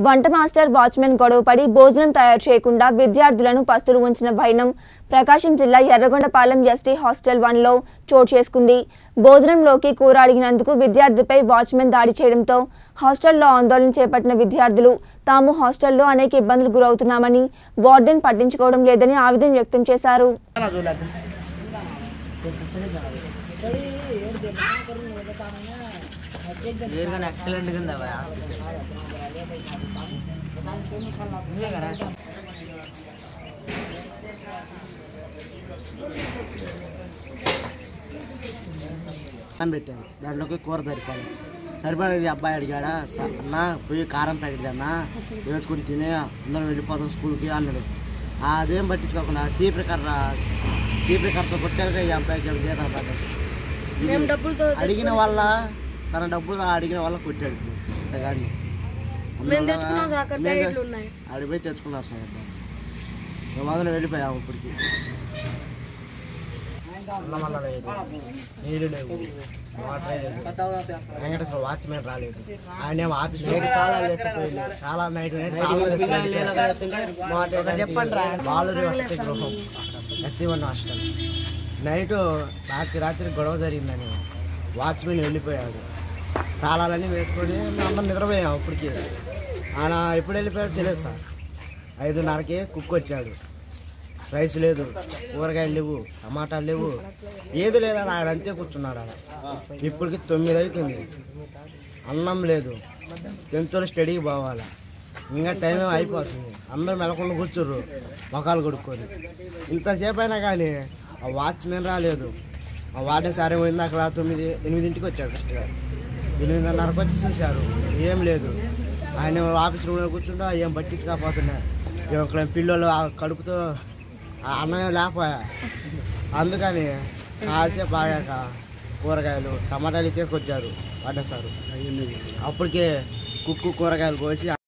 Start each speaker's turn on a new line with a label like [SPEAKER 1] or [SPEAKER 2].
[SPEAKER 1] వంట master watchman గొడవపడి భోజనం తయారు చేయకుండా విద్యార్థులను పస్తులు ఉంచిన వైనం ప్రకాశం జిల్లా ఎర్రగొండపాలెం ఎస్టీ హాస్టల్ వన్లో చోటు చేసుకుంది భోజనంలోకి కూర అడిగినందుకు విద్యార్థిపై వాచ్మెన్ దాడి చేయడంతో హాస్టల్లో ఆందోళన చేపట్టిన విద్యార్థులు తాము హాస్టల్లో అనేక ఇబ్బందులు గురవుతున్నామని వార్డెన్ పట్టించుకోవడం లేదని ఆవేదన వ్యక్తం చేశారు
[SPEAKER 2] వేరుగానే ఎక్సలెంట్గా ఉంది అవి
[SPEAKER 3] అని పెట్టాను దాంట్లోకి కూర సరిపోయింది సరిపోయేది అబ్బాయి అడిగాడా "స- అన్న పోయి కారం ప్యాకెట్ అన్న వేసుకొని తిని అందరం వెళ్ళిపోతాం స్కూల్కి అన్నాడు అదేం పట్టించుకోకుండా సీపీ కర్ర సీపీ కర్రతో కొట్టాక ఈ అబ్బాయికి జీతాలు పడ్డాడు ఇది అడిగిన వాళ్ళ తన డబ్బులు అడిగిన వాళ్ళ కొట్టాడు అంతేగాని అడిగిపోయి తెచ్చుకున్నారు సార్ మేము మొదలు వెళ్ళిపోయాము ఇప్పటికి అన్నం వల్ల లేదు నీళ్ళు లేవు వాటర్ లేదు వెంకటేశ్వర వాచ్మెన్ రాలేదు ఆయన ఏమో ఆఫీస్ చాలా నైట్ చెప్పండి బాలూరి వసతి గృహం ఎస్సీ వన్ హాస్టల్ నైట్ రాత్రి రాత్రి గొడవ జరిగిందని వాచ్మెన్ వెళ్ళిపోయాడు తాళాలన్నీ వేసుకొని మేము అందరం నిద్రపోయాం ఇప్పటికి ఆయన ఎప్పుడు వెళ్ళిపోయాడు తెలియదు సార్ ఐదున్నరకి కుక్ వచ్చాడు రైస్ లేదు కూరగాయలు లేవు టమాటాలు లేవు ఏది లేదని ఆయన అంతే కూర్చున్నాడు ఆడ ఇప్పటికి తొమ్మిది అవుతుంది అన్నం లేదు టెన్త్లో స్టడీకి పోవాలి ఇంకా టైం ఏమో అయిపోతుంది అందరూ మెలకుండా కూర్చోర్రు మొఖాలు కొడుక్కొని ఇంతసేపు అయినా కానీ ఆ వాచ్మెన్ రాలేదు ఆ వార్డెన్ సార్ ఏమైంది అక్కడ తొమ్మిది ఎనిమిదింటికి వచ్చాడు ఫస్ట్ ఎనిమిదిన్నరకు వచ్చి చూశారు ఏం లేదు ఆయన ఆఫీస్ రూమ్లో కూర్చుంటా ఏం పట్టించుకోకపోతున్నా ఇక్కడ పిల్లలు ఆ కడుపుతో ఆ అన్నం లేకపోయా అందుకని కాసేపు ఆగాక కూరగాయలు టమాటాలు తీసుకొచ్చారు వార్డెన్ సారు అప్పటికే కుక్కు కూరగాయలు కోసి